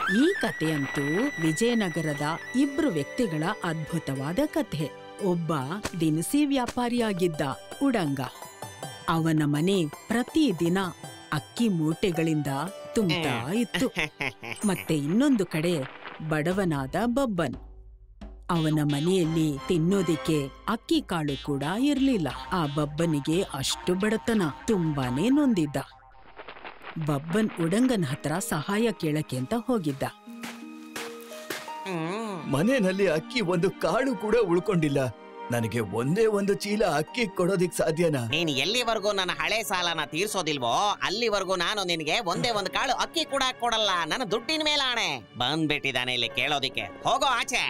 ಈ ಕಥೆಯಂತೂ ವಿಜಯನಗರದ ಇಬ್ರು ವ್ಯಕ್ತಿಗಳ ಅದ್ಭುತವಾದ ಕಥೆ ಒಬ್ಬ ದಿನಸಿ ವ್ಯಾಪಾರಿಯಾಗಿದ್ದ ಉಡಂಗ ಅವನ ಮನೆ ಪ್ರತಿದಿನ ಅಕ್ಕಿ ಮೂಟೆಗಳಿಂದ ತುಂಬ್ತಾ ಇತ್ತು ಮತ್ತೆ ಇನ್ನೊಂದು ಕಡೆ ಬಡವನಾದ ಬಬ್ಬನ್ ಅವನ ಮನೆಯಲ್ಲಿ ತಿನ್ನೋದಿಕ್ಕೆ ಅಕ್ಕಿ ಕಾಳು ಕೂಡ ಇರ್ಲಿಲ್ಲ ಆ ಬಬ್ಬನಿಗೆ ಅಷ್ಟು ಬಡತನ ತುಂಬಾನೇ ನೊಂದಿದ್ದ ಬಬ್ಬನ್ ಉಡಂಗನ ಹತ್ರ ಸಹಾಯ ಕೇಳಕ್ಕೆ ಅಂತ ಹೋಗಿದ್ದ ಹ್ಮ್. ಮನೆಯಲ್ಲಿ ಅಕ್ಕಿ ಒಂದು ಕಾಳು ಕೂಡ ಉಳ್ಕೊಂಡಿಲ್ಲ ನನಗೆ ಒಂದೇ ಒಂದು ಚೀಲ ಅಕ್ಕಿ ಕೊಡೋದಿಕ್ ಸಾಧ್ಯನಾ ನೀನ್ ಎಲ್ಲಿವರೆಗೂ ನನ್ನ ಹಳೆ ಸಾಲನ ತೀರ್ಸೋದಿಲ್ವೋ ಅಲ್ಲಿವರೆಗೂ ನಾನು ನಿನಗೆ ಒಂದೇ ಒಂದು ಕಾಳು ಅಕ್ಕಿ ಕೂಡ ಕೊಡಲ್ಲ ನನ್ನ ದುಡ್ಡಿನ ಮೇಲೆ ಆಣೆ ಬಂದ್ಬಿಟ್ಟಿದ್ದಾನೆ ಇಲ್ಲಿ ಕೇಳೋದಿಕ್ಕೆ ಹೋಗೋ ಆಚೆ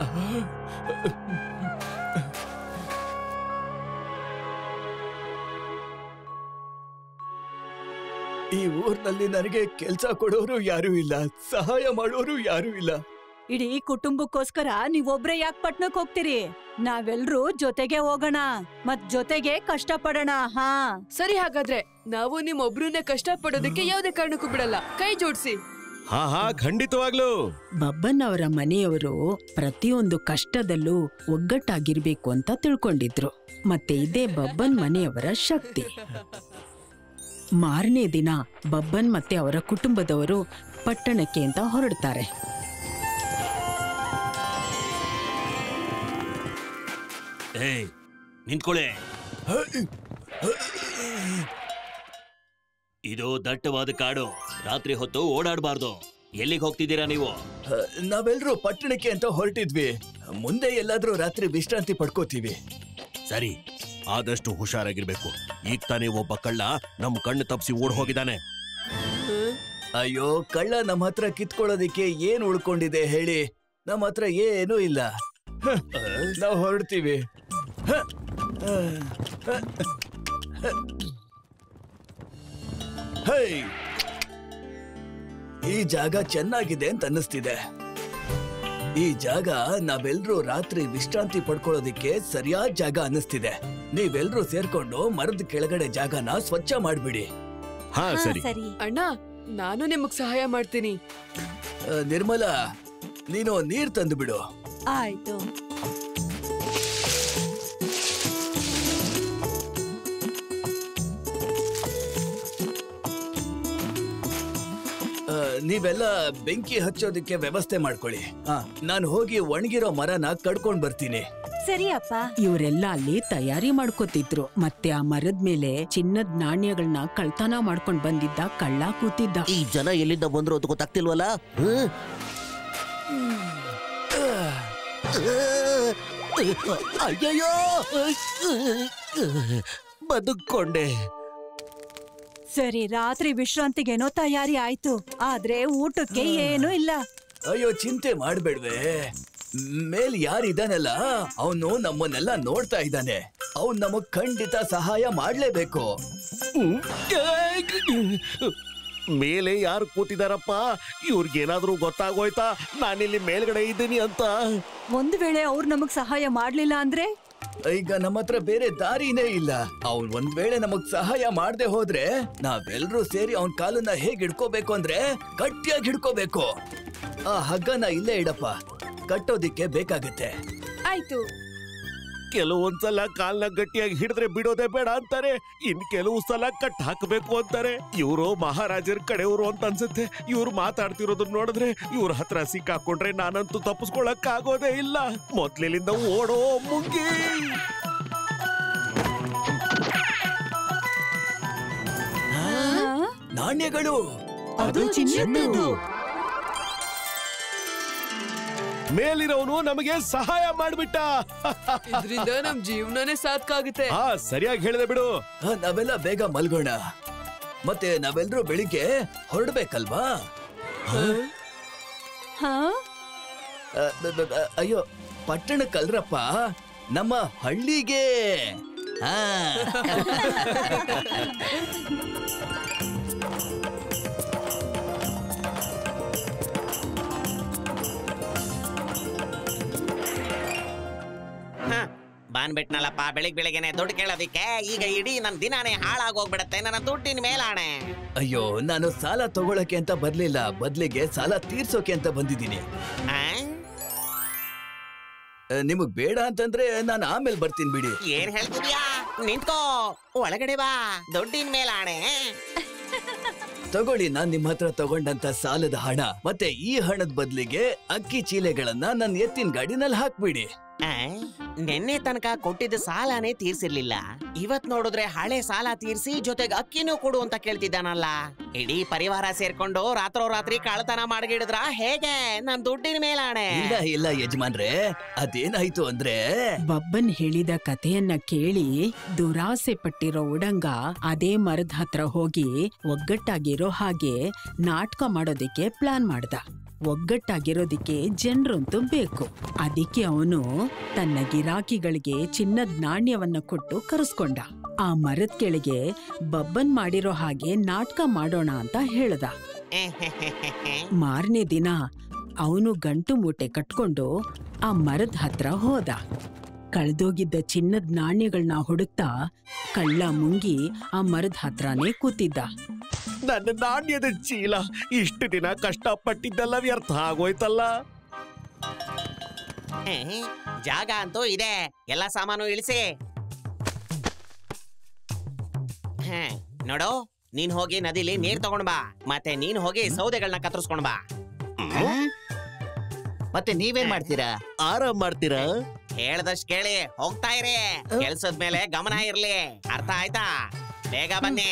ಈ ಊರ್ನಲ್ಲಿ ನನಗೆ ಕೆಲ್ಸ ಕೊಡೋರು ಯಾರೂ ಇಲ್ಲ ಸಹಾಯ ಮಾಡೋರು ಯಾರೂ ಇಲ್ಲ ಇಡೀ ಕುಟುಂಬಕ್ಕೋಸ್ಕರ ನೀವೊಬ್ರೇ ಯಾಕೆ ಪಟ್ನಕ್ ಹೋಗ್ತೀರಿ ನಾವೆಲ್ರೂ ಜೊತೆಗೆ ಹೋಗೋಣ ಮತ್ ಜೊತೆಗೆ ಕಷ್ಟ ಪಡೋಣ ಹಾ ಸರಿ ಹಾಗಾದ್ರೆ ನಾವು ನಿಮ್ಮೊಬ್ರನ್ನೇ ಕಷ್ಟ ಪಡೋದಕ್ಕೆ ಯಾವುದೇ ಕಾರಣಕ್ಕೂ ಬಿಡಲ್ಲ ಕೈ ಜೋಡಿಸಿ ಹಾ ಹಾ ಖಂಡಿತವಾಗ್ಲೂ ಬಬ್ಬನ್ ಅವರ ಮನೆಯವರು ಪ್ರತಿಯೊಂದು ಕಷ್ಟದಲ್ಲೂ ಒಗ್ಗಟ್ಟಾಗಿರ್ಬೇಕು ಅಂತ ತಿಳ್ಕೊಂಡಿದ್ರು ಮತ್ತೆ ಇದೇ ಬಬ್ಬನ್ ಮನೆಯವರ ಶಕ್ತಿ ಮಾರನೇ ದಿನ ಬಬ್ಬನ್ ಮತ್ತೆ ಅವರ ಕುಟುಂಬದವರು ಪಟ್ಟಣಕ್ಕೆ ಅಂತ ಹೊರಡ್ತಾರೆ ಏಯ್ ನಿಂತ್ಕೊಳ್ಳಿ ಇದು ದಟ್ಟವಾದ ಕಾಡು ರಾತ್ರಿ ಹೊತ್ತು ಓಡಾಡಬಾರ್ದು ಎಲ್ಲಿಗೆ ಹೋಗ್ತಿದ್ದೀರಾ ನೀವು ಅಹ್, ನಾವೆಲ್ರೂ ಪಟ್ಟಣಕ್ಕೆ ಅಂತ ಹೊರಟಿದ್ವಿ ಮುಂದೆ ಎಲ್ಲಾದ್ರೂ ರಾತ್ರಿ ವಿಶ್ರಾಂತಿ ಪಡ್ಕೋತೀವಿ ಸರಿ ಆದಷ್ಟು ಹುಷಾರಾಗಿರ್ಬೇಕು ಈಗ ತಾನೇ ಒಬ್ಬ ಕಳ್ಳ ನಮ್ ಕಣ್ಣು ತಪ್ಪಿಸಿ ಓಡ್ ಹೋಗಿದ್ದಾನೆ ಅಯ್ಯೋ ಕಳ್ಳ ನಮ್ಮ ಹತ್ರ ಕಿತ್ಕೊಳ್ಳೋದಿಕ್ಕೆ ಏನ್ ಉಳ್ಕೊಂಡಿದೆ ಹೇಳಿ ನಮ್ಮ ಹತ್ರ ಏನೂ ಇಲ್ಲ ಹ, ನಾವು ಹೊರಡ್ತೀವಿ ಹ, ಹ, ಹ, ಹ. ಹೈ ಈ ಜಾಗ ಚೆನ್ನಾಗಿದೆ ಅಂತ ಅನ್ನಿಸ್ತಿದೆ ಈ ಜಾಗ ನಾವೆಲ್ರೂ ರಾತ್ರಿ ವಿಶ್ರಾಂತಿ ಪಡ್ಕೊಳ್ಳೋದಿಕ್ಕೆ ಸರಿಯಾದ ಜಾಗ ಅನ್ನಿಸ್ತಿದೆ ನೀವೆಲ್ರೂ ಸೇರ್ಕೊಂಡು ಮರದ ಕೆಳಗಡೆ ಜಾಗನ ಸ್ವಚ್ಛ ಮಾಡ್ಬಿಡಿ ಹಾ ಹಾ, ಸರಿ ಸರಿ ಅಣ್ಣ ನಾನು ನಿಮಗ್ ಸಹಾಯ ಮಾಡ್ತೀನಿ ಆ, ನಿರ್ಮಲಾ ನೀನು ನೀರ್ ತಂದು ಬಿಡು ಆಯ್ತು ಆ, ನೀವೆಲ್ಲ ಬೆಂಕಿ ಹಚ್ಚೋದಕ್ಕೆ ವ್ಯವಸ್ಥೆ ಮಾಡ್ಕೊಳ್ಳಿ ನಾನು ಹೋಗಿ ಒಣಗಿರೋ ಮರನ ಕಡ್ಕೊಂಡ್ ಬರ್ತೀನಿ ಸರಿ ಅಪ್ಪ ಇವರೆಲ್ಲ ಅಲ್ಲಿ ತಯಾರಿ ಮಾಡ್ಕೋತಿದ್ರು ಮತ್ತೆ ಆ ಮರದ ಮೇಲೆ ಚಿನ್ನದ ನಾಣ್ಯಗಳನ್ನ ಕಳ್ತನ ಮಾಡ್ಕೊಂಡ್ ಬಂದಿದ್ದ ಕಳ್ಳ ಕೂತಿದ್ದ ಈ ಜನ ಎಲ್ಲಿಂದ ಬಂದ್ರು ಅಂತ ಗೊತ್ತಾಗ್ತಿಲ್ವಲ್ಲ ಹ್ಮ್? ಅಯ್ಯಯ್ಯೋ ಬದುಕೊಂಡೆ ಸರಿ ರಾತ್ರಿ ವಿಶ್ರಾಂತಿಗೇನೋ ತಯಾರಿ ಆಯ್ತು ಆದ್ರೆ ಊಟಕ್ಕೆ ಏನೂ ಇಲ್ಲ ಅಯ್ಯೋ ಚಿಂತೆ ಮಾಡ್ಬೇಡ್ವೆ ಮೇಲ್ ಯಾರಿದಾನಲ್ಲ ಅವನು ನಮ್ಮನ್ನೆಲ್ಲ ನೋಡ್ತಾ ಇದ್ದಾನೆ ಅವ್ನ್ ನಮಗ್ ಖಂಡಿತ ಸಹಾಯ ಮಾಡ್ಲೇಬೇಕು ಮೇಲೆ ಯಾರು ಕೂತಿದಾರಪ್ಪ ಇವ್ರಿಗೇನಾದ್ರೂ ಗೊತ್ತಾಗೋಯ್ತಾ ನಾನಿಲ್ಲಿ ಮೇಲ್ಗಡೆ ಇದ್ದೀನಿ ಅಂತ ಒಂದ್ ವೇಳೆ ಅವ್ರು ನಮಗ್ ಸಹಾಯ ಮಾಡ್ಲಿಲ್ಲ ಅಂದ್ರೆ ಈಗ ನಮ್ಮ ಹತ್ರ ಬೇರೆ ದಾರಿನೇ ಇಲ್ಲ ಅವ್ನ್ ಒಂದ್ ವೇಳೆ ನಮಗ್ ಸಹಾಯ ಮಾಡದೆ ಹೋದ್ರೆ ನಾವೆಲ್ರೂ ಸೇರಿ ಅವನ್ ಕಾಲನ್ನ ಹೇಗ್ ಹಿಡ್ಕೋಬೇಕು ಅಂದ್ರೆ ಗಟ್ಟಿಯಾಗಿ ಹಿಡ್ಕೋಬೇಕು ಆ ಹಗ್ಗನ ಇಲ್ಲೇ ಇಡಪ್ಪ ಕಟ್ಟೋದಿಕ್ಕೆ ಬೇಕಾಗತ್ತೆ ಆಯ್ತು ಕೆಲವೊಂದ್ಸಲ ಕಾಲ್ನ ಗಟ್ಟಿಯಾಗಿ ಹಿಡಿದ್ರೆ ಬಿಡೋದೇ ಬೇಡ ಅಂತಾರೆ ಇನ್ ಕೆಲವು ಸಲ ಕಟ್ ಹಾಕಬೇಕು ಅಂತಾರೆ ಇವರು ಮಹಾರಾಜರ ಕಡೆಯವರು ಅಂತ ಅನ್ಸುತ್ತೆ ಇವ್ರು ಮಾತಾಡ್ತಿರೋದನ್ನ ನೋಡಿದ್ರೆ ಇವ್ರ ಹತ್ರ ಸಿಕ್ಕಾಕೊಂಡ್ರೆ ನಾನಂತೂ ತಪ್ಪಿಸ್ಕೊಳಕ್ ಆಗೋದೇ ಇಲ್ಲ ಮೊದ್ಲಿನಿಂದ ಓಡೋ ಮುಗ್ಗಿ ನಾಣ್ಯಗಳು ಅದು ಚಿನ್ನದ್ದು ಮೇಲಿರೋನು ನಮಗೆ ಸಹಾಯ ಮಾಡ್ಬಿಟ್ಟ ಇದ್ರಿಂದ ನಮ್ ಜೀವನನೇ ಸಾಕಾಗುತ್ತೆ ಹಾ ಸರಿಯಾಗಿ ಹೇಳಿದೆ ಬಿಡು ಆ, ನಾವೆಲ್ಲ ಬೇಗ ಮಲ್ಗೋಣ ಮತ್ತೆ ನಾವೆಲ್ರೂ ಬೆಳಿಗ್ಗೆ ಹೊರಡ್ಬೇಕಲ್ವಾ ಹಾ ಆ, ಬ- ಬ- ಬ- ಅಯ್ಯೋ ಪಟ್ಟಣಕ್ಕಲ್ರಪ್ಪ ನಮ್ಮ ಹಳ್ಳಿಗೆ ಆ. ಹ, ಬಂದ್ಬಿಟ್ನಲ್ಲಪ್ಪ ಬೆಳಿಗ್ ಬೆಳಿಗ್ಗೆನೆ ದುಡ್ಡು ಕೇಳೋದಿಕ್ಕೆ ಈಗ ಇಡೀ ನನ್ ದಿನಾನೇ ಹಾಳಾಗೋಗ್ಬಿಡತ್ತೆ ನನ್ನ ದುಡ್ಡಿನ ಮೇಲಾಣೆ ಅಯ್ಯೋ ನಾನು ಸಾಲ ತಗೊಳಕ್ಕೆ ಅಂತ ಬರ್ಲಿಲ್ಲ ಬದ್ಲಿಗೆ ಸಾಲ ತೀರ್ಸೋಕೆ ಅಂತ ಬಂದಿದ್ದೀನಿ ಆ? ಆ, ನಿಮಗ್ ಬೇಡ ಅಂತಂದ್ರೆ ನಾನು ಆಮೇಲೆ ಬರ್ತೀನಿ ಬಿಡಿ ಏನ್ ಹೇಳ್ತಿದ್ಯಾ ನಿಂತ್ಕೋ ಒಳಗಡೆ ಬಾ ದುಡ್ಡಿನ ಮೇಲಾಣೆ ತಗೊಳ್ಳಿ ನಾನ್ ನಿಮ್ ಹತ್ರ ತಗೊಂಡಂತ ಸಾಲದ ಹಣ ಮತ್ತೆ ಈ ಹಣದ ಬದ್ಲಿಗೆ ಅಕ್ಕಿ ಚೀಲೆಗಳನ್ನ ನನ್ನ ಎತ್ತಿನ ಗಾಡಿನಲ್ಲಿ ಹಾಕ್ಬಿಡಿ ಆ? ನೆನ್ನೆ ತನಕ ಕೊಟ್ಟಿದ್ದ ಸಾಲನೇ ತೀರ್ಸಿರ್ಲಿಲ್ಲ ಇವತ್ ನೋಡಿದ್ರೆ ಹಳೆ ಸಾಲ ತೀರ್ಸಿ ಜೊತೆಗೆ ಅಕ್ಕಿನೂ ಕೊಡು ಅಂತ ಕೇಳ್ತಿದ್ದಾನಲ್ಲ ಇಡೀ ಪರಿವಾರ ಸೇರ್ಕೊಂಡು ರಾತ್ರೋರಾತ್ರಿ ಕಳ್ತನ ಮಾಡ್ಗಿಡಿದ್ರ ಹೇಗೆ ನನ್ ದುಡ್ಡಿನ ಮೇಲಾಣೆ ಇಲ್ಲ ಇಲ್ಲ ಯಜಮಾನ್ರೆ ಅದೇನಾಯ್ತು ಅಂದ್ರೆ ಬಬ್ಬನ್ ಹೇಳಿದ ಕಥೆಯನ್ನ ಕೇಳಿ ದುರಾಸೆ ಪಟ್ಟಿರೋ ಉಡಂಗ ಅದೇ ಮರದ ಹತ್ರ ಹೋಗಿ ಒಗ್ಗಟ್ಟಾಗಿರೋ ಹಾಗೆ ನಾಟಕ ಮಾಡೋದಿಕ್ಕೆ ಪ್ಲಾನ್ ಮಾಡ್ದ ಒಗ್ಗಟ್ಟಾಗಿರೋದಿಕ್ಕೆ ಜನರಂತೂ ಬೇಕು ಅದಕ್ಕೆ ಅವನು ತನ್ನ ಗಿರಾಕಿಗಳಿಗೆ ಚಿನ್ನದ ನಾಣ್ಯವನ್ನ ಕೊಟ್ಟು ಕರೆಸ್ಕೊಂಡ ಆ ಮರದ ಕೆಳಗೆ ಬಬ್ಬನ್ ಮಾಡಿರೋ ಹಾಗೆ ನಾಟಕ ಮಾಡೋಣ ಅಂತ ಹೇಳ್ದ ಮಾರನೇ ದಿನ ಅವನು ಗಂಟು ಮೂಟೆ ಕಟ್ಕೊಂಡು ಆ ಮರದ ಹತ್ರ ಹೋದ ಕಳ್ದೋಗಿದ್ದ ಚಿನ್ನದ ನಾಣ್ಯಗಳನ್ನ ಹುಡುಕ್ತಾ ಕಳ್ಳ ಮುಂಗಿ ಆ ಮರದ ಹತ್ರನೇ ಕೂತಿದ್ದ ನನ್ನ ನಾಣ್ಯದ ಚೀಲ ಇಷ್ಟು ದಿನ ಕಷ್ಟಪಟ್ಟಿದ್ದೆಲ್ಲ ವ್ಯರ್ಥ ಆಗೋಯ್ತಲ್ಲ ಏ, ಜಾಗ ಅಂತೂ ಇದೆ ಎಲ್ಲ ಸಾಮಾನು ಇಳಿಸಿ ಹೇ, ನೋಡು ನೀನ್ ಹೋಗಿ ನದಿಲಿ ನೀರ್ ತಗೊಂಡ್ ಬಾ ಮತ್ತೆ ನೀನ್ ಹೋಗಿ ಸೌದೆಗಳನ್ನ ಕತ್ತರಿಸ್ಕೊಂಡ್ ಬಾ ಮತ್ತೆ ನೀವೇನ್ ಮಾಡ್ತೀರಾ ಆರಾಮ್ ಮಾಡ್ತೀರಾ ಹೇಳ್ದಷ್ಟ್ ಕೇಳಿ ಹೋಗ್ತಾ ಇರಿ ಕೆಲ್ಸದ ಮೇಲೆ ಗಮನ ಇರ್ಲಿ ಅರ್ಥ ಆಯ್ತಾ ಬೇಗ ಬನ್ನಿ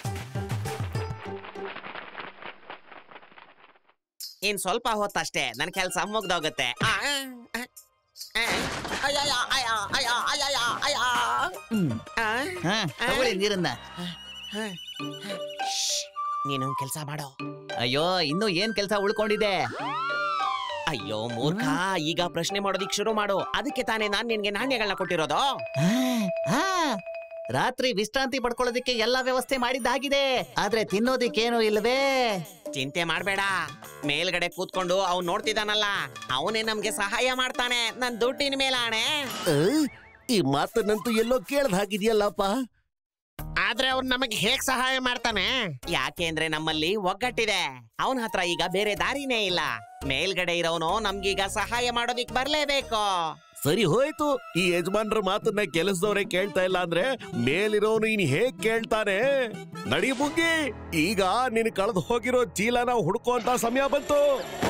ಇನ್ ಸ್ವಲ್ಪ ಹೊತ್ತಷ್ಟೇ ನನ್ ಕೆಲ್ಸ ಮುಗ್ದೋಗುತ್ತೆ ಆ, ಆ, ಆ, ಅಯ್ಯಯ್ಯ, ಅಯ್ಯ, ಅಯ್ಯ, ಅಯ್ಯಯ್ಯ, ಅಯ್ಯ. ಹ್ಮ್. ಆ, ಹಾ ತಗೊಳ್ಳಿ ನೀರನ್ನ ಹ, ಶ್ಶ್, ನೀನು ಕೆಲ್ಸ ಮಾಡೋ ಅಯ್ಯೋ ಇನ್ನು ಏನ್ ಕೆಲ್ಸ ಉಳ್ಕೊಂಡಿದೆ ಅಯ್ಯೋ ಮೂರ್ಖ ಈಗ ಪ್ರಶ್ನೆ ಮಾಡೋದಿಕ್ ಶುರು ಮಾಡು ಅದಕ್ಕೆ ತಾನೇ ನಾನ್ ನಿನ್ಗೆ ನಾಣ್ಯಗಳನ್ನ ಕೊಟ್ಟಿರೋದು ಹಾ, ಹಾ. ರಾತ್ರಿ ವಿಶ್ರಾಂತಿ ಪಡ್ಕೊಳ್ಳೋದಕ್ಕೆ ಎಲ್ಲಾ ವ್ಯವಸ್ಥೆ ಮಾಡಿದ್ದಾಗಿದೆ ಆದ್ರೆ ತಿನ್ನೋದಿಕ್ಕೇನು ಇಲ್ವೇ ಚಿಂತೆ ಮಾಡ್ಬೇಡ ಮೇಲ್ಗಡೆ ಕೂತ್ಕೊಂಡು ಅವ್ನ್ ನೋಡ್ತಿದ್ದಾನಲ್ಲ ಅವನೇ ನಮ್ಗೆ ಸಹಾಯ ಮಾಡ್ತಾನೆ ನನ್ ದುಡ್ಡಿನ ಮೇಲಾಣೆ ಆ, ಈ ಮಾತನ್ನಂತೂ ಎಲ್ಲೋ ಕೇಳ್ದ ಹಾಗಿದ್ಯಲ್ಲಪ್ಪ ಆದ್ರೆ ಅವ್ನ್ ನಮಗ್ ಹೇಗ್ ಸಹಾಯ ಮಾಡ್ತಾನೆ ಯಾಕೆ ಅಂದ್ರೆ ನಮ್ಮಲ್ಲಿ ಒಗ್ಗಟ್ಟಿದೆ ಅವನ ಹತ್ರ ಈಗ ಬೇರೆ ದಾರಿನೇ ಇಲ್ಲ ಮೇಲ್ಗಡೆ ಇರೋನು ನಮ್ಗೀಗ ಸಹಾಯ ಮಾಡೋದಿಕ್ ಬರ್ಲೇಬೇಕು ಸರಿ ಹೋಯ್ತು ಈ ಯಜಮಾನ್ರ ಮಾತನ್ನ ಕೆಲಸದವ್ರೆ ಕೇಳ್ತಾ ಇಲ್ಲ ಅಂದ್ರೆ ಮೇಲಿರೋನು ಇನ್ ಹೇಗ್ ಕೇಳ್ತಾನೆ ನಡಿ ಮುಗ್ಗಿ ಈಗ ನಿನ್ ಕಳೆದು ಹೋಗಿರೋ ಚೀಲನ ಹುಡ್ಕೋಂತ ಸಮಯ ಬಂತು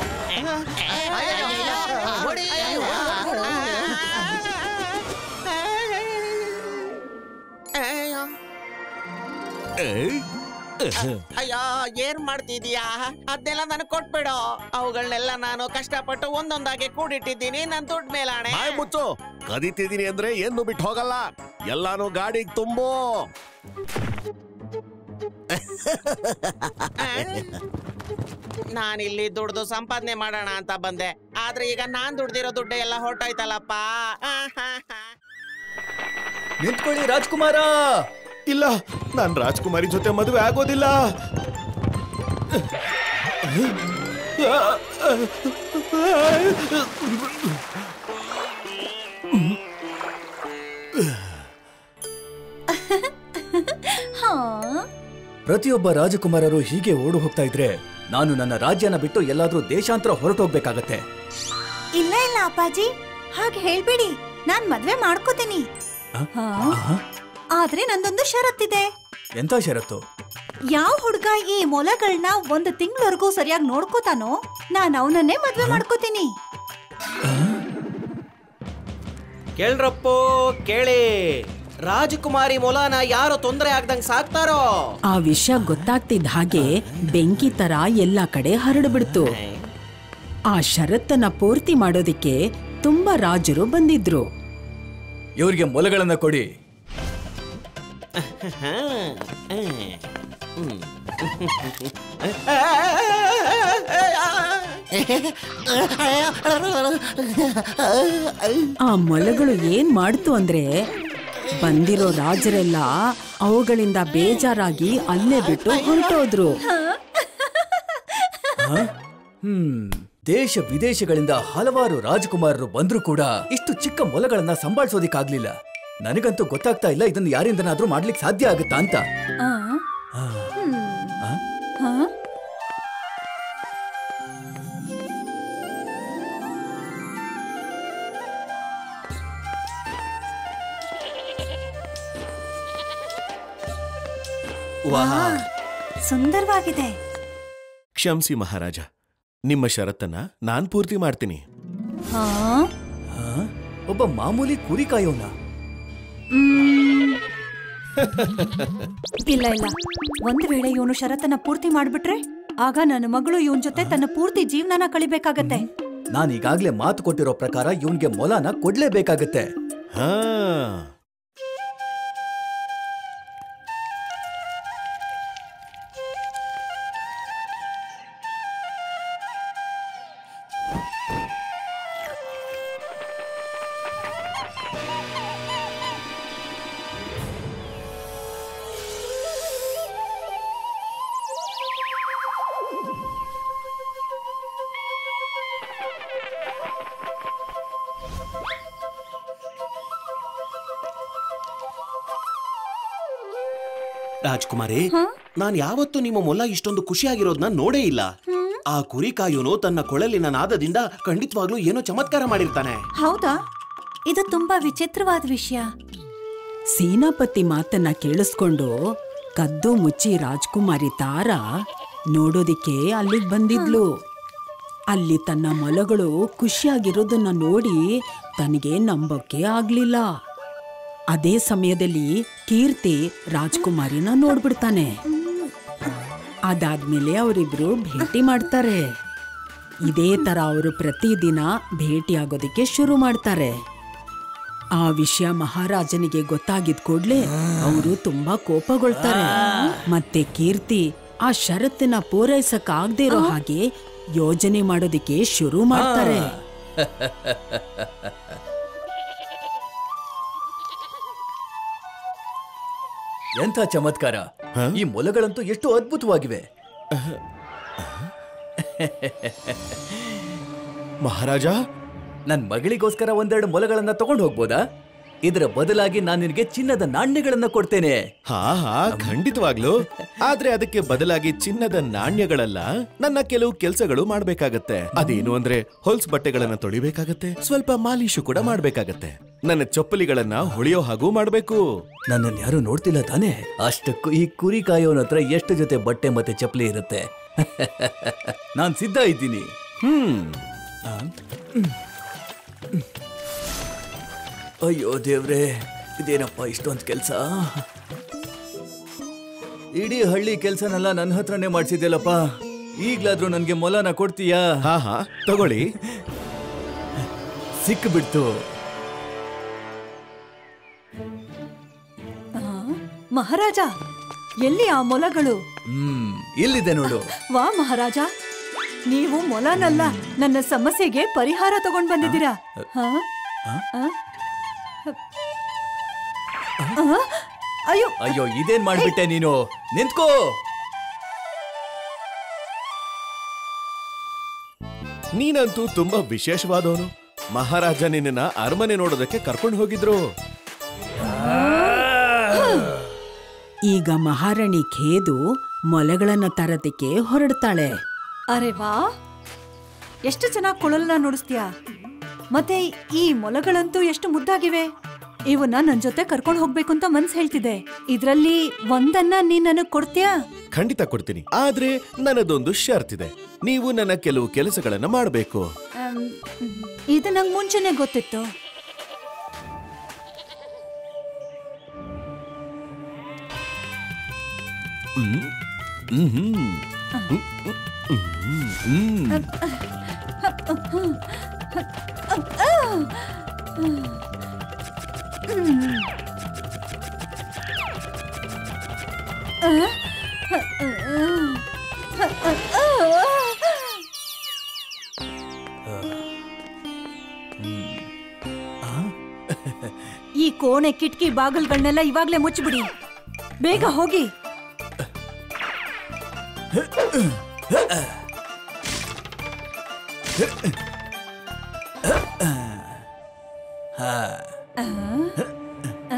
ಅಯ್ಯೋ, ಏ? ಅಯ್ಯೋ ಏನ್ ಮಾಡ್ತಿದೀಯಾ ಅದನ್ನೆಲ್ಲ ನನಗ್ ಕೊಟ್ಬಿಡು ಅವುಗಳನ್ನೆಲ್ಲ ನಾನು ಕಷ್ಟಪಟ್ಟು ಒಂದೊಂದಾಗಿ ಕೂಡಿಟ್ಟಿದ್ದೀನಿ ನನ್ ದುಡ್ಡು ಮೇಲಾಣೆ ಬಾಯ್ ಮುಚ್ಚು ಕದಿತಿದೀನಿ ಅಂದ್ರೆ ಏನು ಬಿಟ್ಟು ಹೋಗಲ್ಲ ಎಲ್ಲಾನು ಗಾಡಿಗೆ ತುಂಬು ನಾನಿಲ್ಲಿ ದುಡ್ದು ಸಂಪಾದನೆ ಮಾಡೋಣ ಅಂತ ಬಂದೆ ಆದ್ರೆ ಈಗ ನಾನ್ ದುಡ್ದಿರೋ ದುಡ್ಡು ಎಲ್ಲ ಹೊರ್ಟೋಯ್ತಲ್ಲಪ್ಪ ನಿಂತ್ಕೊಳ್ಳಿ ರಾಜ್ಕುಮಾರ ಇಲ್ಲ ನಾನ್ ರಾಜ್ಕುಮಾರಿ ಜೊತೆ ಮದುವೆ ಆಗೋದಿಲ್ಲ ಪ್ರತಿಯೊಬ್ಬ ರಾಜಕುಮಾರರು ಹೀಗೆ ಓಡು ಹೋಗ್ತಾ ಇದ್ರೆ ನಾನು ನನ್ನ ರಾಜ್ಯನ ಬಿಟ್ಟು ಎಲ್ಲಾದ್ರೂ ದೇಶಾಂತರ ಹೊರಟೋಗ್ಬೇಕಾಗತ್ತೆ ಇಲ್ಲ ಇಲ್ಲ ಅಪ್ಪಾಜಿ ಹಾಗೆ ಹೇಳ್ಬೇಡಿ ನಾನ್ ಮದ್ವೆ ಮಾಡ್ಕೋತೀನಿ ಹಾ? ಆಹಾ, ಆದ್ರೆ ನಂದೊಂದು ಷರತ್ತಿದೆ ಎಂತ ಷರತ್ತು ಯಾವ ಹುಡ್ಗ ಈ ಮೊಲಗಳನ್ನ ಒಂದು ತಿಂಗಳವರೆಗೂ ಸರಿಯಾಗಿ ನೋಡ್ಕೋತಾನೋ ನಾನ್ ಅವನನ್ನೇ ಮದ್ವೆ ಮಾಡ್ಕೋತೀನಿ ಕೇಳ್ರಪ್ಪೋ ಕೇಳಿ ರಾಜಕುಮಾರಿ ಮೊಲನ ಯಾರು ತೊಂದರೆ ಆಗ್ದಂಗ್ ಸಾಕ್ತಾರೋ ಆ ವಿಷಯ ಗೊತ್ತಾಗ್ತಿದ್ದ ಹಾಗೆ ಬೆಂಕಿ ತರ ಎಲ್ಲ ಕಡೆ ಹರಡ್ಬಿಡ್ತು ಆ ಷರತ್ತನ್ನ ಪೂರ್ತಿ ಮಾಡೋದಿಕ್ಕೆ ತುಂಬಾ ರಾಜರು ಬಂದಿದ್ರು ಇವ್ರಿಗೆ ಮೊಲಗಳನ್ನ ಕೊಡಿ ಆ ಮೊಲಗಳು ಏನ್ ಮಾಡ್ತು ಅಂದ್ರೆ ಬಂದಿರೋ ರಾಜರೆಲ್ಲ ಅವುಗಳಿಂದ ಬೇಜಾರಾಗಿ ಅಲ್ಲೇ ಬಿಟ್ಟು ಹೊರಟೋದ್ರು ಹ? ಹ್ಮ್ ದೇಶ ವಿದೇಶಗಳಿಂದ ಹಲವಾರು ರಾಜಕುಮಾರರು ಬಂದ್ರು ಕೂಡ ಇಷ್ಟು ಚಿಕ್ಕ ಮೊಲಗಳನ್ನ ಸಂಭಾಳಿಸೋದಿಕ್ಕಾಗ್ಲಿಲ್ಲ ನನಗಂತೂ ಗೊತ್ತಾಗ್ತಾ ಇಲ್ಲ ಇದನ್ನ ಯಾರಿಂದನಾದ್ರೂ ಮಾಡ್ಲಿಕ್ಕೆ ಸಾಧ್ಯ ಆಗುತ್ತಾ ಅಂತ ಆ? ಆ, ಹ್ಮ್. ಆ? ಹಾ? ವಾಹ್ ಸುಂದರವಾಗಿದೆ ಕ್ಷಮಿಸಿ ಮಹಾರಾಜ ನಿಮ್ಮ ಷರತ್ತನ್ನ ನಾನ್ ಪೂರ್ತಿ ಮಾಡ್ತೀನಿ ಹಾ? ಆ? ಒಬ್ಬ ಮಾಮೂಲಿ ಕುರಿ ಕಾಯೋನ ಮ್. ಇಲ್ಲ ಇಲ್ಲ ಒಂದ್ ವೇಳೆ ಇವನು ಷರತ್ತನ್ನ ಪೂರ್ತಿ ಮಾಡ್ಬಿಟ್ರೆ ಆಗ ನನ್ನ ಮಗಳು ಇವನ್ ಜೊತೆ ತನ್ನ ಪೂರ್ತಿ ಜೀವನನ ಕಳಿಬೇಕಾಗತ್ತೆ ನಾನು ಈಗಾಗ್ಲೇ ಮಾತು ಕೊಟ್ಟಿರೋ ಪ್ರಕಾರ ಇವನ್ಗೆ ಮೊಲನ ಕೊಡ್ಲೇಬೇಕಾಗತ್ತೆ ಹಾ ರಾಜ್ಕುಮಾರಿ ನಾನ್ ಯಾವತ್ತೂ ನಿಮ್ಮ ಮೊಲ ಇಷ್ಟೊಂದು ಖುಷಿಯಾಗಿರೋದ್ನ ನೋಡೇ ಇಲ್ಲ ಆ ಕುರಿ ಕಾಯೋನು ತನ್ನ ಕೊಳಲಿನ ನಾದದಿಂದ ಖಂಡಿತವಾಗ್ಲೂ ಏನೋ ಚಮತ್ಕಾರ ಮಾಡಿರ್ತಾನೆ ಹೌದಾ ಇದು ತುಂಬಾ ವಿಚಿತ್ರವಾದ ವಿಷಯ ಸೇನಾಪತಿ ಮಾತನ್ನ ಕೇಳಿಸ್ಕೊಂಡು ಕದ್ದು ಮುಚ್ಚಿ ರಾಜ್ಕುಮಾರಿ ತಾರಾ ನೋಡೋದಿಕ್ಕೆ ಅಲ್ಲಿಗ್ ಬಂದಿದ್ಲು ಅಲ್ಲಿ ತನ್ನ ಮೊಲಗಳು ಖುಷಿಯಾಗಿರೋದನ್ನ ನೋಡಿ ತನಗೆ ನಂಬಕ್ಕೆ ಆಗ್ಲಿಲ್ಲ ಅದೇ ಸಮಯದಲ್ಲಿ ಕೀರ್ತಿ ರಾಜ್ಕುಮಾರಿನ ನೋಡ್ಬಿಡ್ತಾನೆ ಅದಾದ್ಮೇಲೆ ಅವರಿಬ್ರು ಭೇಟಿ ಮಾಡ್ತಾರೆ ಇದೇ ತರ ಅವರು ಪ್ರತಿದಿನ ಭೇಟಿಯಾಗೋದಕ್ಕೆ ಶುರು ಮಾಡ್ತಾರೆ ಆ ವಿಷಯ ಮಹಾರಾಜನಿಗೆ ಗೊತ್ತಾಗಿದ್ ಕೂಡ್ಲೆ ಅವರು ತುಂಬಾ ಕೋಪಗೊಳ್ತಾರೆ ಮತ್ತೆ ಕೀರ್ತಿ ಆ ಷರತ್ತಿನ ಪೂರೈಸಕ್ ಆಗದೆ ಇರೋ ಹಾಗೆ ಯೋಜನೆ ಮಾಡೋದಕ್ಕೆ ಶುರು ಮಾಡ್ತಾರೆ ಎಂಥ ಚಮತ್ಕಾರ ಈ ಮೊಲಗಳಂತೂ ಎಷ್ಟು ಅದ್ಭುತವಾಗಿವೆ ಮಹಾರಾಜ ನನ್ ಮಗಳಿಗೋಸ್ಕರ ಒಂದೆರಡು ಮೊಲಗಳನ್ನ ತಗೊಂಡು ಹೋಗ್ಬೋದಾ ಇದರ ಬದಲಾಗಿ ನಾನು ನಿನಗೆ ಚಿನ್ನದ ನಾಣ್ಯಗಳನ್ನ ಕೊಡ್ತೇನೆ ಹಾ ಹಾ ಖಂಡಿತವಾಗ್ಲು ಆದ್ರೆ ಅದಕ್ಕೆ ಬದಲಾಗಿ ಚಿನ್ನದ ನಾಣ್ಯಗಳಲ್ಲ ನನ್ನ ಕೆಲವು ಕೆಲಸಗಳು ಮಾಡ್ಬೇಕಾಗತ್ತೆ ಅದೇನು ಅಂದ್ರೆ ಹೊಲ್ಸ್ ಬಟ್ಟೆಗಳನ್ನ ತೊಳಿಬೇಕಾಗತ್ತೆ ಸ್ವಲ್ಪ ಮಾಲೀಶು ಕೂಡ ಮಾಡ್ಬೇಕಾಗತ್ತೆ ನನ್ನ ಚಪ್ಪಲಿಗಳನ್ನ ಹೊಳೆಯೋ ಹಾಗೂ ಮಾಡ್ಬೇಕು ನನ್ನನ್ನು ಯಾರು ನೋಡ್ತಿಲ್ಲ ತಾನೇ ಅಷ್ಟಕ್ಕೂ ಈ ಕುರಿ ಕಾಯೋನ ಹತ್ರ ಎಷ್ಟು ಜೊತೆ ಬಟ್ಟೆ ಮತ್ತೆ ಚಪ್ಪಲಿ ಇರುತ್ತೆ ನಾನ್ ಸಿದ್ಧ ಇದ್ದೀನಿ ಹ್ಮ್ ಆ? ಹ್ಮ್. ಅಯ್ಯೋ ದೇವ್ರೆ ಇದೇನಪ್ಪ ಇಷ್ಟೊಂದು ಕೆಲಸ ಇಡೀ ಹಳ್ಳಿ ಕೆಲ್ಸನೆಲ್ಲ ನನ್ನ ಹತ್ರನೇ ಮಾಡ್ಸಿದ್ಯಲ್ಲಪ್ಪ ಈಗ್ಲಾದ್ರೂ ನನ್ಗೆ ಮೊಲನ ಕೊಡ್ತೀಯಾ ಹಾ ಹಾ ತಗೊಳ್ಳಿ ಸಿಕ್ಬಿಡ್ತು ಆ? ಮಹಾರಾಜ ಎಲ್ಲಿ ಆ ಮೊಲಗಳು ಹ್ಮ್ ಇಲ್ಲಿದೆ ನೋಡು ವಾ ಮಹಾರಾಜ ನೀವು ಮೊಲನಲ್ಲ ನನ್ನ ಸಮಸ್ಯೆಗೆ ಪರಿಹಾರ ತಗೊಂಡ್ ಬಂದಿದ್ದೀರಾ ಹಾ? ಆ? ಆ? ಆ? ಅಯ್ಯೋ ಅಯ್ಯೋ ಇದೇನ್ ಮಾಡ್ಬಿಟ್ಟೆ ನೀನು ನಿಂತ್ಕೋ ನೀನಂತೂ ತುಂಬಾ ವಿಶೇಷವಾದವನು ಮಹಾರಾಜ ನಿನ್ನ ಅರಮನೆ ನೋಡೋದಕ್ಕೆ ಕರ್ಕೊಂಡು ಹೋಗಿದ್ರು ಈಗ ಮಹಾರಾಣಿ ಖೇದು ಮೊಲಗಳನ್ನ ತರದಕ್ಕೆ ಹೊರಡ್ತಾಳೆ ಅರೆ ವಾ ಎಷ್ಟು ಚೆನ್ನಾಗಿ ಕೊಳಲನ್ನ ನುಡಿಸ್ತೀಯಾ ಮತ್ತೆ ಈ ಮೊಲಗಳಂತೂ ಎಷ್ಟು ಮುದ್ದಾಗಿವೆ ಇವನ್ನ ನನ್ ಜೊತೆ ಕರ್ಕೊಂಡು ಹೋಗ್ಬೇಕು ಅಂತ ಮನ್ಸ್ ಹೇಳ್ತಿದೆ ಇದ್ರಲ್ಲಿ ಒಂದನ್ನ ನೀನ್ ನನಗ್ ಕೊಡ್ತೀಯಾ ಖಂಡಿತ ಕೊಡ್ತೀನಿ ಆದ್ರೆ ನನ್ನದೊಂದು ಷರ್ತಿದೆ ನೀವು ನನ್ನ ಕೆಲವು ಕೆಲಸಗಳನ್ನ ಮಾಡಬೇಕು ಅಮ್, ಇದು ನಂಗ್ ಮುಂಚೆನೆ ಗೊತ್ತಿತ್ತು ಈ ಕೋಣೆ ಕಿಟಕಿ ಬಾಗಿಲ್ಗಳನ್ನೆಲ್ಲ ಇವಾಗ್ಲೇ ಮುಚ್ಚಿಬಿಡಿ ಬೇಗ ಹೋಗಿ ಹಾ ಆ? ಆ?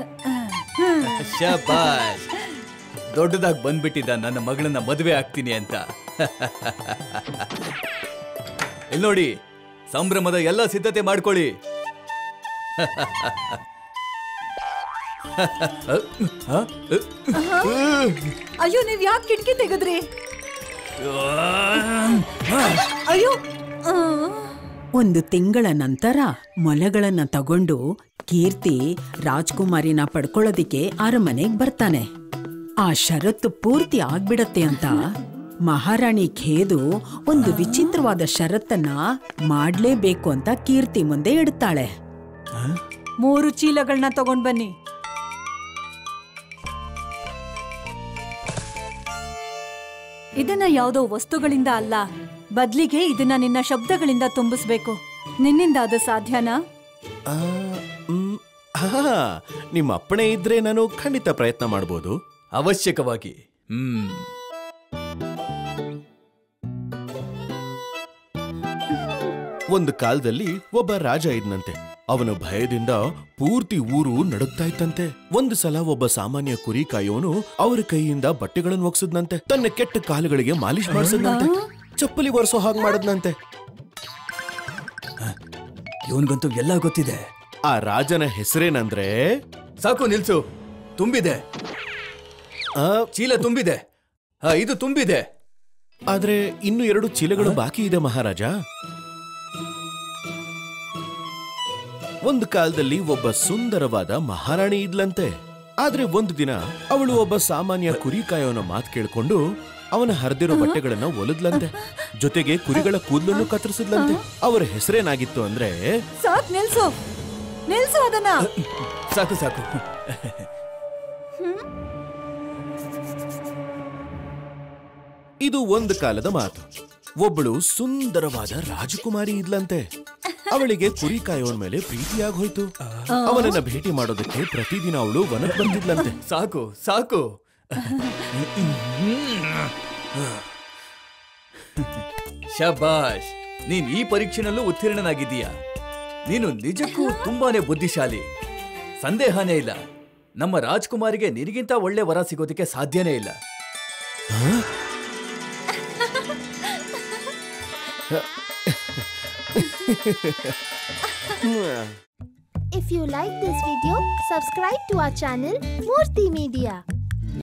ಶಬಾಷ್ ದೊಡ್ಡದಾಗಿ ಬಂದ್ಬಿಟ್ಟಿದ್ದ ನನ್ನ ಮಗಳನ್ನ ಮದುವೆ ಆಗ್ತೀನಿ ಅಂತ ಇಲ್ಲಿ ನೋಡಿ ಸಂಭ್ರಮದ ಎಲ್ಲ ಸಿದ್ಧತೆ ಮಾಡ್ಕೊಳ್ಳಿ ಅಯ್ಯೋ ನೀವ್ ಯಾಕೆ ಕಿಟಕಿ ತೆಗೆದ್ರಿ ಅಯ್ಯೋ ಆ. ಒಂದು ತಿಂಗಳ ನಂತರ ಮೊಲಗಳನ್ನ ತಗೊಂಡು ಕೀರ್ತಿ ರಾಜ್ಕುಮಾರಿನ ಪಡ್ಕೊಳ್ಳೋದಿಕ್ಕೆ ಅರಮನೆಗ್ ಬರ್ತಾನೆ ಆ ಷರತ್ತು ಪೂರ್ತಿ ಆಗ್ಬಿಡತ್ತೆ ಅಂತ ಮಹಾರಾಣಿ ಖೇದು ಒಂದು ವಿಚಿತ್ರವಾದ ಷರತ್ತನ್ನ ಮಾಡ್ಲೇಬೇಕು ಅಂತ ಕೀರ್ತಿ ಮುಂದೆ ಇಡ್ತಾಳೆ ಮೂರು ಚೀಲಗಳನ್ನ ತಗೊಂಡ್ ಬನ್ನಿ ಇದನ್ನ ಯಾವುದೋ ವಸ್ತುಗಳಿಂದ ಅಲ್ಲ ಬದ್ಲಿಗೆ ಇದನ್ನ ನಿನ್ನ ಶಬ್ದಗಳಿಂದ ತುಂಬಿಸ್ಬೇಕು ನಿನ್ನಿಂದ ಅದು ಸಾಧ್ಯನಾ ಆ, ಮ್, ಹಾ ನಿಮ್ಮ ಅಪ್ಪಣೆ ಇದ್ರೆ ನಾನು ಖಂಡಿತ ಪ್ರಯತ್ನ ಮಾಡ್ಬೋದು ಅವಶ್ಯಕವಾಗಿ ಹ್ಮ್ ಒಂದು ಕಾಲದಲ್ಲಿ ಒಬ್ಬ ರಾಜ ಇದ್ನಂತೆ ಅವನ ಭಯದಿಂದ ಪೂರ್ತಿ ಊರು ನಡುಗ್ತಾ ಇತ್ತಂತೆ ಒಂದು ಸಲ ಒಬ್ಬ ಸಾಮಾನ್ಯ ಕುರಿ ಕಾಯೋನು ಅವರ ಕೈಯಿಂದ ಬಟ್ಟೆಗಳನ್ನು ಒಗ್ಸದ್ನಂತೆ ತನ್ನ ಕೆಟ್ಟ ಕಾಲುಗಳಿಗೆ ಮಾಲಿಶ್ ಮಾಡಿಸದ್ನಂತೆ ಚಪ್ಪಲಿ ಒರೆಸೋ ಹಾಗೆ ಮಾಡದ್ನಂತೆ ಇವನ್ಗಂತೂ ಎಲ್ಲ ಗೊತ್ತಿದೆ ಆ ರಾಜನ ಹೆಸರೇನಂದ್ರೆ ಸಾಕು ನಿಲ್ಸು ತುಂಬಿದೆ ಆ, ಚೀಲ ತುಂಬಿದೆ ಆ, ಇದು ತುಂಬಿದೆ ಆದ್ರೆ ಇನ್ನು ಎರಡು ಚೀಲಗಳು ಬಾಕಿ ಇದೆ ಮಹಾರಾಜ ಒಂದು ಕಾಲದಲ್ಲಿ ಒಬ್ಬ ಸುಂದರವಾದ ಮಹಾರಾಣಿ ಇದ್ಲಂತೆ ಆದ್ರೆ ಒಂದು ದಿನ ಅವಳು ಒಬ್ಬ ಸಾಮಾನ್ಯ ಕುರಿ ಕಾಯೋನ ಮಾತು ಕೇಳ್ಕೊಂಡು ಅವನ ಹರಿದಿರೋ ಬಟ್ಟೆಗಳನ್ನ ಒಲದ್ಲಂತೆ ಜೊತೆಗೆ ಕುರಿಗಳ ಕೂದಲನ್ನು ಕತ್ತರಿಸಿದ್ಲಂತೆ ಅವರ ಹೆಸರೇನಾಗಿತ್ತು ಅಂದ್ರೆ ಸಾಕ್ ನಿಲ್ಸು ನಿಲ್ಸು ಅದನ್ನ ಸಾಕು ಸಾಕು ಇದು ಒಂದು ಕಾಲದ ಮಾತು ಒಬ್ಬಳು ಸುಂದರವಾದ ರಾಜಕುಮಾರಿ ಇದ್ಲಂತೆ ಅವಳಿಗೆ ಕುರಿ ಕಾಯೋನ್ ಮೇಲೆ ಪ್ರೀತಿಯಾಗಿ ಹೋಯ್ತು ಅವನನ್ನ ಭೇಟಿ ಮಾಡೋದಕ್ಕೆ ಪ್ರತಿದಿನ ಅವಳು ವನಕ್ ಬಂದಿದ್ಲಂತೆ ಸಾಕು ಸಾಕು ಶಬಾಷ್ ನೀನ್ ಈ ಪರೀಕ್ಷೆನಲ್ಲೂ ಉತ್ತೀರ್ಣನಾಗಿದ್ದೀಯ ನೀನು ನಿಜಕ್ಕೂ ತುಂಬಾನೇ ಬುದ್ಧಿಶಾಲಿ ಸಂದೇಹನೇ ಇಲ್ಲ ನಮ್ಮ ರಾಜ್ಕುಮಾರಿಗೆ ನಿನಗಿಂತ ಒಳ್ಳೆ ವರ ಸಿಗೋದಕ್ಕೆ ಸಾಧ್ಯನೇ ಇಲ್ಲ If you like this video, subscribe to our channel Murthy Media.